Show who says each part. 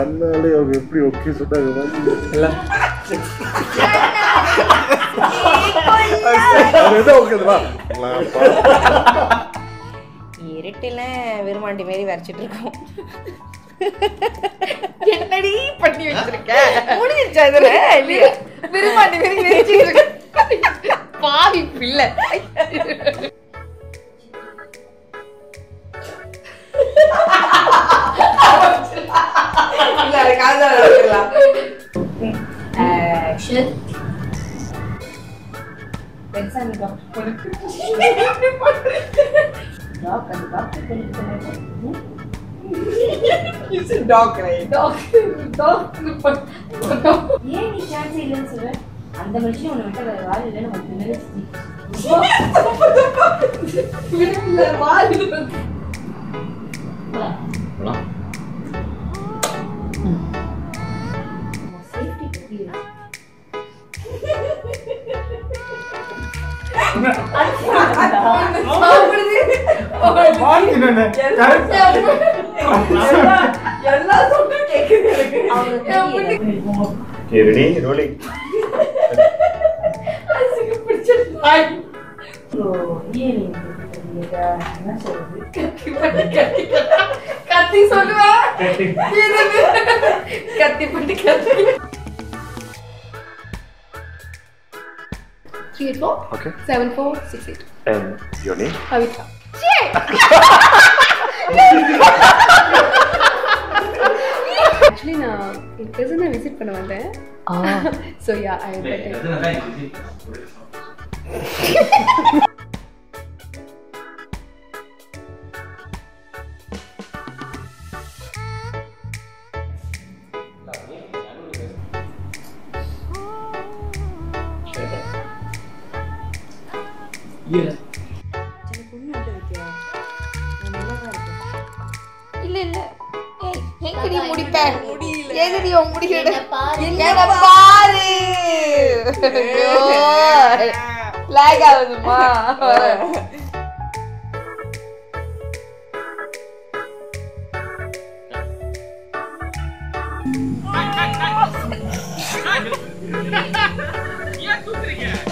Speaker 1: கண்ணாலே அவங்க எப்படி ஓகே சொன்னாங்க
Speaker 2: இல்ல
Speaker 1: அது எதோ ஓகே
Speaker 3: இருட்டில் விருமாண்டி மாரி வரைச்சிட்டு இருக்கோம் என்னடி பண்ணி வச்சிருக்க முடிஞ்சிருச்சா இதுல இல்லையா விருமாண்டி மாரி வரைச்சிட்டு இருக்க பாவி பிள்ளை இல்ல அது காதால வச்சிடலாம்
Speaker 4: ஆக்ஷன்
Speaker 3: எக்ஸாம்
Speaker 4: டாக் அந்த டாக்டர் பண்ணிட்டு சொன்னாங்க
Speaker 3: டாக் ரைட்
Speaker 4: ஏன் நீ சான்ஸ் இல்லைன்னு சொல்ற அந்த மனுஷன் உன்னை விட்டு வேற வாழ் இல்லைன்னு உனக்கு பின்னாடி சேஃப்டி பத்தி
Speaker 3: எல்லாம் சொன்னா கேக்குது எனக்கு
Speaker 1: ரெடி ரோலிங்
Speaker 3: அதுக்கு பிடிச்ச நாய்
Speaker 4: என்ன சொல்றது
Speaker 3: கத்தி பண்ணி கத்தி கத்தி சொல்லுவா கத்தி பண்ணி கத்தி
Speaker 5: three eight four
Speaker 1: okay
Speaker 5: seven four six eight
Speaker 1: and your name
Speaker 5: Pavithra actually நான் என் கசினை விசிட் பண்ண வந்தேன் ஸோ யா ஐ
Speaker 3: இல்ல இல்ல ஏய், எங்கடி முடிப்பேன் எதுடி உன் முடிக்கிற
Speaker 4: என்ன பாரு.
Speaker 3: என்ன பாரு லாக் ஆகுதுமா
Speaker 6: ஏன் தூக்குறீங்க